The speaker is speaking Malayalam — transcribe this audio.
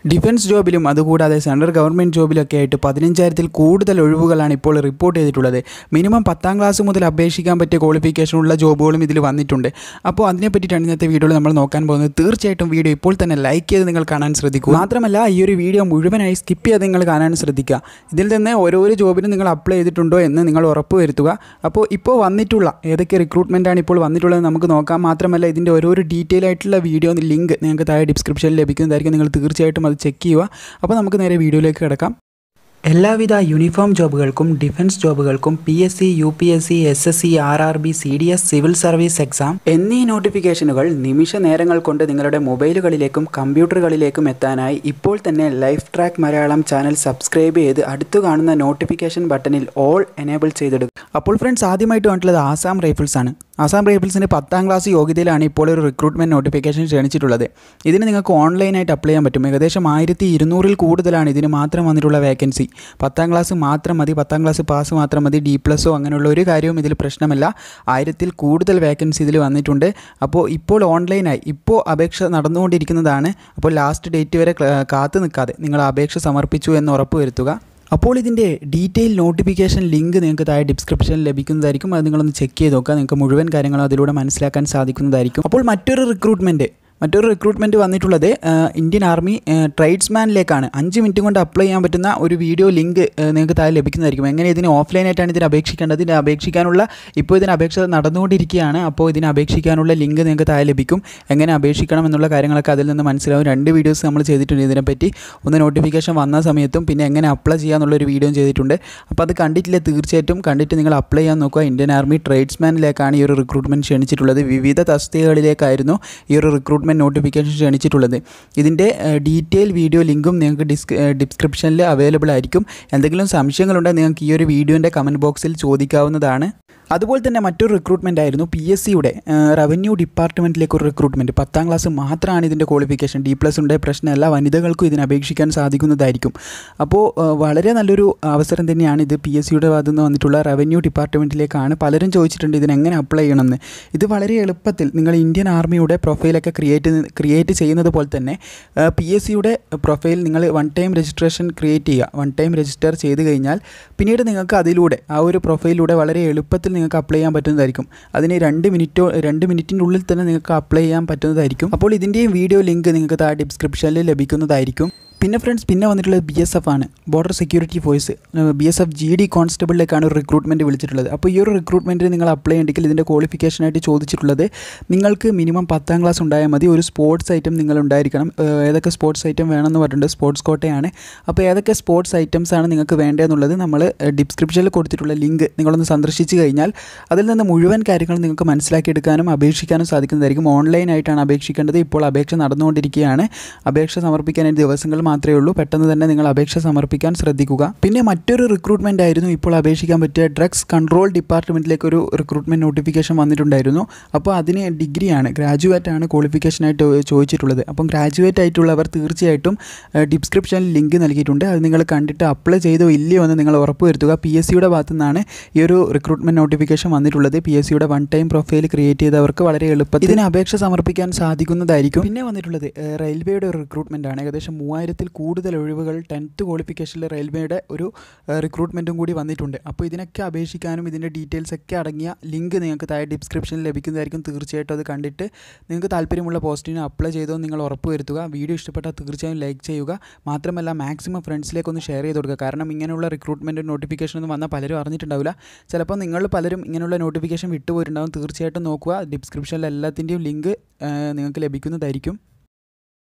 ഡിഫൻസ് ജോബിലും അതുകൂടാതെ സെൻട്രൽ ഗവൺമെൻറ് ജോബിലൊക്കെ ആയിട്ട് പതിനഞ്ചായിരത്തിൽ കൂടുതൽ ഒഴിവുകളാണ് ഇപ്പോൾ റിപ്പോർട്ട് ചെയ്തിട്ടുള്ളത് മിനിമം പത്താം ക്ലാസ് മുതൽ അപേക്ഷിക്കാൻ പറ്റിയ ക്വാളിഫിക്കേഷനുള്ള ജോബുകളും ഇതിൽ വന്നിട്ടുണ്ട് അപ്പോൾ അതിനെ പറ്റിയിട്ടാണ് ഇന്നത്തെ വീഡിയോയിൽ നമ്മൾ നോക്കാൻ പോകുന്നത് തീർച്ചയായിട്ടും വീഡിയോ ഇപ്പോൾ തന്നെ ലൈക്ക് ചെയ്ത് നിങ്ങൾ കാണാൻ ശ്രദ്ധിക്കുക മാത്രമല്ല ഈ ഒരു വീഡിയോ മുഴുവനായി സ്കിപ്പ് ചെയ്ത് നിങ്ങൾ കാണാൻ ശ്രദ്ധിക്കുക ഇതിൽ തന്നെ ഓരോരോ ജോബിനും നിങ്ങൾ അപ്ലൈ ചെയ്തിട്ടുണ്ടോ എന്ന് നിങ്ങൾ ഉറപ്പ് വരുത്തുക അപ്പോൾ ഇപ്പോൾ വന്നിട്ടുള്ള ഏതൊക്കെ റിക്രൂട്ട്മെൻറ്റാണ് ഇപ്പോൾ വന്നിട്ടുള്ളത് നമുക്ക് നോക്കാം മാത്രമല്ല ഇതിൻ്റെ ഓരോരോ ഡീറ്റെയിൽ ആയിട്ടുള്ള വീഡിയോ ലിങ്ക് നിങ്ങൾക്ക് താഴെ ഡിസ്ക്രിപ്ഷനിൽ ലഭിക്കുന്നതായിരിക്കും നിങ്ങൾ തീർച്ചയായിട്ടും അത് ചെക്ക് ചെയ്യുക അപ്പോൾ നമുക്ക് നേരെ വീഡിയോയിലേക്ക് കിടക്കാം എല്ലാവിധ യൂണിഫോം ജോബുകൾക്കും ഡിഫൻസ് ജോബുകൾക്കും P S C U P S C S S C R R B C D S civil service exam എന്നീ നോട്ടിഫിക്കേഷനുകൾ നിമിഷ നേരങ്ങൾ കൊണ്ട് നിങ്ങളുടെ മൊബൈലുകളിലേക്കും കമ്പ്യൂട്ടറുകളിലേക്കും എത്താനായി ഇപ്പോൾ തന്നെ life track Malayalam channel subscribe ചെയ്ത് അടുത്തു കാണുന്ന നോട്ടിഫിക്കേഷൻ ബട്ടണിൽ ഓൾ എനേബിൾ ചെയ്തെടുക്കുക അപ്പോൾ ഫ്രണ്ട്സ് ആദ്യമായിട്ട് വന്നിട്ടുള്ളത് ആസാം റൈഫിൾസ് ആണ് ആസാം റൈഫിൾസിന് പത്താം ക്ലാസ് യോഗ്യതയിലാണ് ഇപ്പോൾ ഒരു റിക്രൂട്ട്മെൻറ്റ് നോട്ടിഫിക്കേഷൻ ക്ഷണിച്ചിട്ടുള്ളത് ഇതിന് നിങ്ങൾക്ക് ഓൺലൈനായിട്ട് അപ്ലൈ ചെയ്യാൻ പറ്റും ഏകദേശം ആയിരത്തി ഇരുന്നൂറിൽ കൂടുതലാണ് ഇതിന് മാത്രം വന്നിട്ടുള്ള വേക്കൻസി പത്താം ക്ലാസ് മാത്രം മതി പത്താം ക്ലാസ് പാസ് മാത്രം മതി ഡി പ്ലസോ അങ്ങനെയുള്ള ഒരു കാര്യവും ഇതിൽ പ്രശ്നമല്ല ആയിരത്തിൽ കൂടുതൽ വേക്കൻസി ഇതിൽ വന്നിട്ടുണ്ട് അപ്പോൾ ഇപ്പോൾ ഓൺലൈനായി ഇപ്പോൾ അപേക്ഷ നടന്നുകൊണ്ടിരിക്കുന്നതാണ് അപ്പോൾ ലാസ്റ്റ് ഡേറ്റ് വരെ ക്ല- കാത്തു നിൽക്കാതെ നിങ്ങൾ അപേക്ഷ സമർപ്പിച്ചു എന്ന് ഉറപ്പ് വരുത്തുക അപ്പോൾ ഇതിൻ്റെ ഡീറ്റെയിൽ നോട്ടിഫിക്കേഷൻ ലിങ്ക് നിങ്ങൾക്ക് താഴെ ഡിസ്ക്രിപ്ഷനിൽ ലഭിക്കുന്നതായിരിക്കും അത് നിങ്ങളൊന്ന് ചെക്ക് ചെയ്ത് നോക്കുക നിങ്ങൾക്ക് മുഴുവൻ കാര്യങ്ങളും അതിലൂടെ മനസ്സിലാക്കാൻ സാധിക്കുന്നതായിരിക്കും അപ്പോൾ മറ്റൊരു റിക്രൂട്ട്മെൻറ്റ് മറ്റൊരു റിക്രൂട്ട്മെൻറ്റ് വന്നിട്ടുള്ളത് ആ, ഇന്ത്യൻ ആർമി ആ, ട്രേഡ്സ്മാനിലേക്കാണ് അഞ്ച് മിനിറ്റ് കൊണ്ട് അപ്ലൈ ചെയ്യാൻ പറ്റുന്ന ഒരു വീഡിയോ ലിങ്ക് ആ, നിങ്ങൾക്ക് താഴെ ലഭിക്കുന്നതായിരിക്കും എങ്ങനെ ഇതിന് ഓഫ്ലൈനായിട്ടാണ് ഇതിന് അപേക്ഷിക്കേണ്ടത് ഇതിന് അപേക്ഷിക്കാനുള്ള ഇപ്പോൾ ഇതിന് അപേക്ഷ നടന്നുകൊണ്ടിരിക്കുകയാണ് അപ്പോൾ ഇതിന് അപേക്ഷിക്കാനുള്ള ലിങ്ക് നിങ്ങൾക്ക് താഴെ ലഭിക്കും എങ്ങനെ അപേക്ഷിക്കണം എന്നുള്ള കാര്യങ്ങളൊക്കെ അതിൽ നിന്ന് മനസ്സിലാവും രണ്ട് വീഡിയോസ് നമ്മൾ ചെയ്തിട്ടുണ്ട് ഇതിനെപ്പറ്റി ഒന്ന് നോട്ടിഫിക്കേഷൻ വന്ന സമയത്തും പിന്നെ എങ്ങനെ അപ്ലൈ ചെയ്യാന്നുള്ളൊരു വീഡിയോ ചെയ്തിട്ടുണ്ട് അപ്പോൾ അത് കണ്ടിട്ടില്ല തീർച്ചയായിട്ടും കണ്ടിട്ട് നിങ്ങൾ അപ്ലൈ ചെയ്യാൻ നോക്കുക ഇന്ത്യൻ ആർമി ട്രേഡ്സ്മാനിലേക്കാണ് ഈ ഒരു റിക്രൂട്ട്മെൻറ്റ് ക്ഷണിച്ചിട്ടുള്ളത് വിവിധ തസ്തികകളിലേക്കായിരുന്നു ഈ ഒരു റിക്രൂട്ട്മെൻറ്റ് നോട്ടിഫിക്കേഷൻ ക്ഷണിച്ചിട്ടുള്ളത് ഇതിൻ്റെ ഡീറ്റെയിൽ വീഡിയോ ലിങ്കും നിങ്ങൾക്ക് ഡിസ്ക് ഡിസ്ക്രിപ്ഷനിൽ അവൈലബിൾ ആയിരിക്കും എന്തെങ്കിലും സംശയങ്ങളുണ്ടെങ്കിൽ നിങ്ങൾക്ക് ഈ ഒരു വീഡിയോൻ്റെ കമൻറ്റ് ബോക്സിൽ ചോദിക്കാവുന്നതാണ് അതുപോലെ തന്നെ മറ്റൊരു റിക്രൂട്ട്മെൻ്റ് ആയിരുന്നു പി എസ് സിയുടെ റവന്യൂ ഡിപ്പാർട്ട്മെൻറ്റിലേക്ക് ഒരു റിക്രൂട്ട്മെൻറ്റ് പത്താം ക്ലാസ് മാത്രമാണ് ഇതിൻ്റെ ക്വാളിഫിക്കേഷൻ ഡി പ്ലസ് ഉണ്ട് പ്രശ്നമല്ല വനിതകൾക്കും ഇതിന് അപേക്ഷിക്കാൻ സാധിക്കുന്നതായിരിക്കും അപ്പോൾ ആ, വളരെ നല്ലൊരു അവസരം തന്നെയാണ് ഇത് പി എസ് സിയുടെ ഭാഗത്തു നിന്ന് വന്നിട്ടുള്ള റവന്യൂ ഡിപ്പാർട്ട്മെൻറ്റിലേക്കാണ് പലരും ചോദിച്ചിട്ടുണ്ട് ഇതിന് എങ്ങനെ അപ്ലൈ ചെയ്യണമെന്ന് ഇത് വളരെ എളുപ്പത്തിൽ നിങ്ങൾ ഇന്ത്യൻ ആർമിയുടെ പ്രൊഫൈലൊക്കെ ക്രിയേറ്റ് ക്രിയേറ്റ് ചെയ്യുന്നത് പോലെ തന്നെ പി എസ് സിയുടെ പ്രൊഫൈൽ നിങ്ങൾ വൺ ടൈം രജിസ്ട്രേഷൻ ക്രിയേറ്റ് ചെയ്യുക വൺ ടൈം രജിസ്റ്റർ ചെയ്ത് കഴിഞ്ഞാൽ പിന്നീട് നിങ്ങൾക്ക് അതിലൂടെ ആ ഒരു പ്രൊഫൈലിലൂടെ വളരെ എളുപ്പത്തിൽ നിങ്ങൾക്ക് അപ്ലൈ ചെയ്യാൻ പറ്റുന്നതായിരിക്കും അതിന് രണ്ട് മിനിറ്റോ രണ്ട് മിനിറ്റിൻ്റെ ഉള്ളിൽ തന്നെ നിങ്ങൾക്ക് അപ്ലൈ ചെയ്യാൻ പറ്റുന്നതായിരിക്കും അപ്പോൾ ഇതിൻ്റെയും വീഡിയോ ലിങ്ക് നിങ്ങൾക്ക് താഴെ ഡിസ്ക്രിപ്ഷനിൽ ലഭിക്കുന്നതായിരിക്കും പിന്നെ ഫ്രണ്ട്സ് പിന്നെ വന്നിട്ടുള്ളത് ബി എസ് എഫ് ആണ് border security force B S F G D കോൺസ്റ്റബിളിലേക്കാണ് ഒരു റിക്രൂട്ട്മെൻറ്റ് വിളിച്ചിട്ടുള്ളത് അപ്പോൾ ഈ ഒരു റിക്രൂട്ട്മെൻറ്റിന് നിങ്ങൾ അപ്ലൈ ചെയ്യണമെങ്കിൽ ഇതിൻ്റെ ക്വാളിഫിക്കേഷനായിട്ട് ചോദിച്ചിട്ടുള്ളത് നിങ്ങൾക്ക് മിനിമം പത്താം ക്ലാസ് ഉണ്ടായാൽ മതി ഒരു സ്പോർട്സ് ഐറ്റം നിങ്ങൾ ഉണ്ടായിരിക്കണം ഏഹ് ഏതൊക്കെ സ്പോർട്സ് ഐറ്റം വേണമെന്ന് പറഞ്ഞിട്ടുണ്ട് സ്പോർട്സ് കോട്ടയാണ് അപ്പോൾ ഏതൊക്കെ സ്പോർട്സ് ഐറ്റംസ് ആണ് നിങ്ങൾക്ക് വേണ്ടതെന്നുള്ളത് നമ്മൾ ഡിസ്ക്രിപ്ഷനിൽ കൊടുത്തിട്ടുള്ള ലിങ്ക് നിങ്ങളൊന്ന് സന്ദർശിച്ച് കഴിഞ്ഞാൽ അതിൽ നിന്ന് മുഴുവൻ കാര്യങ്ങൾ നിങ്ങൾക്ക് മനസ്സിലാക്കിയെടുക്കാനും അപേക്ഷിക്കാനും സാധിക്കുന്നതായിരിക്കും ഓൺലൈനായിട്ടാണ് അപേക്ഷിക്കേണ്ടത് ഇപ്പോൾ അപേക്ഷ നടന്നുകൊണ്ടിരിക്കുകയാണ് അപേക്ഷ സമർപ്പിക്കാനായി ദിവസങ്ങൾ മാത്രമേ ഉള്ളൂ പെട്ടെന്ന് തന്നെ നിങ്ങൾ അപേക്ഷ സമർപ്പിക്കാൻ ശ്രദ്ധിക്കുക പിന്നെ മറ്റൊരു റിക്രൂട്ട്മെൻ്റ് ആയിരുന്നു ഇപ്പോൾ അപേക്ഷിക്കാൻ പറ്റിയ ഡ്രഗ്സ് കൺട്രോൾ ഡിപ്പാർട്ട്മെൻറ്റിലേക്ക് ഒരു റിക്രൂട്ട്മെൻറ്റ് നോട്ടിഫിക്കേഷൻ വന്നിട്ടുണ്ടായിരുന്നു അപ്പോൾ അതിന് ഡിഗ്രിയാണ് ഗ്രാജുവേറ്റ് ആണ് ക്വാളിഫിക്കേഷനായിട്ട് ചോദിച്ചിട്ടുള്ളത് അപ്പം ഗ്രാജുവേറ്റ് ആയിട്ടുള്ളവർ തീർച്ചയായിട്ടും ഡിസ്ക്രിപ്ഷനിൽ ലിങ്ക് നൽകിയിട്ടുണ്ട് അത് നിങ്ങൾ കണ്ടിട്ട് അപ്ലൈ ചെയ്തോ ഇല്ലയോ എന്ന് നിങ്ങൾ ഉറപ്പുവരുത്തുക പി എസ് സിയുടെ ഭാഗത്തു നിന്നാണ് ഈ ഒരു റിക്രൂട്ട്മെൻറ്റ് നോട്ടിഫിക്കേഷൻ വന്നിട്ടുള്ളത് പി എസ് സിയുടെ വൺ ടൈം പ്രൊഫൈൽ ക്രിയേറ്റ് ചെയ്തവർക്ക് വളരെ എളുപ്പത്തിൽ ഇതിന് അപേക്ഷ സമർപ്പിക്കാൻ സാധിക്കുന്നതായിരിക്കും പിന്നെ വന്നിട്ടുള്ളത് ഏഹ്, റെയിൽവേയുടെ ഒരു റിക്രൂട്ട്മെൻ്റ് ആണ് ഏകദേശം മൂവായിരത്തിൽ കൂടുതൽ ഒഴിവുകൾ ടെൻത്ത് ക്വാളിഫിക്കേഷനിൽ റെയിൽവേയുടെ ഒരു റിക്രൂട്ട്മെൻറ്റും കൂടി വന്നിട്ടുണ്ട് അപ്പോൾ ഇതിനൊക്കെ അപേക്ഷിക്കാനും ഇതിൻ്റെ ഡീറ്റെയിൽസ് ഒക്കെ അടങ്ങിയ ലിങ്ക് നിങ്ങൾക്ക് താഴെ ഡിസ്ക്രിപ്ഷനിൽ ലഭിക്കുന്നതായിരിക്കും തീർച്ചയായിട്ടും അത് കണ്ടിട്ട് നിങ്ങൾക്ക് താല്പര്യമുള്ള പോസ്റ്റിന് അപ്ലൈ ചെയ്തോ നിങ്ങൾ ഉറപ്പ് വരുത്തുക വീഡിയോ ഇഷ്ടപ്പെട്ടാൽ തീർച്ചയായും ലൈക്ക് ചെയ്യുക മാത്രമല്ല മാക്സിമം ഫ്രണ്ട്സിലേക്ക് ഒന്ന് ഷെയർ ചെയ്ത് കൊടുക്കുക കാരണം ഇങ്ങനെയുള്ള റിക്രൂട്ട്മെൻറ്റ് നോട്ടിഫിക്കേഷൻ ഒന്നും വന്നാൽ പലരും അറിഞ്ഞിട്ടുണ്ടാവില്ല ചിലപ്പോൾ നിങ്ങൾ പലരും ഇങ്ങനെയുള്ള നോട്ടിഫിക്കേഷൻ വിട്ടുപോയിട്ടുണ്ടാവും തീർച്ചയായിട്ടും നോക്കുക ഡിസ്ക്രിപ്ഷനിൽ എല്ലാത്തിൻ്റെയും ലിങ്ക് നിങ്ങൾക്ക് ലഭിക്കുന്നതായിരിക്കും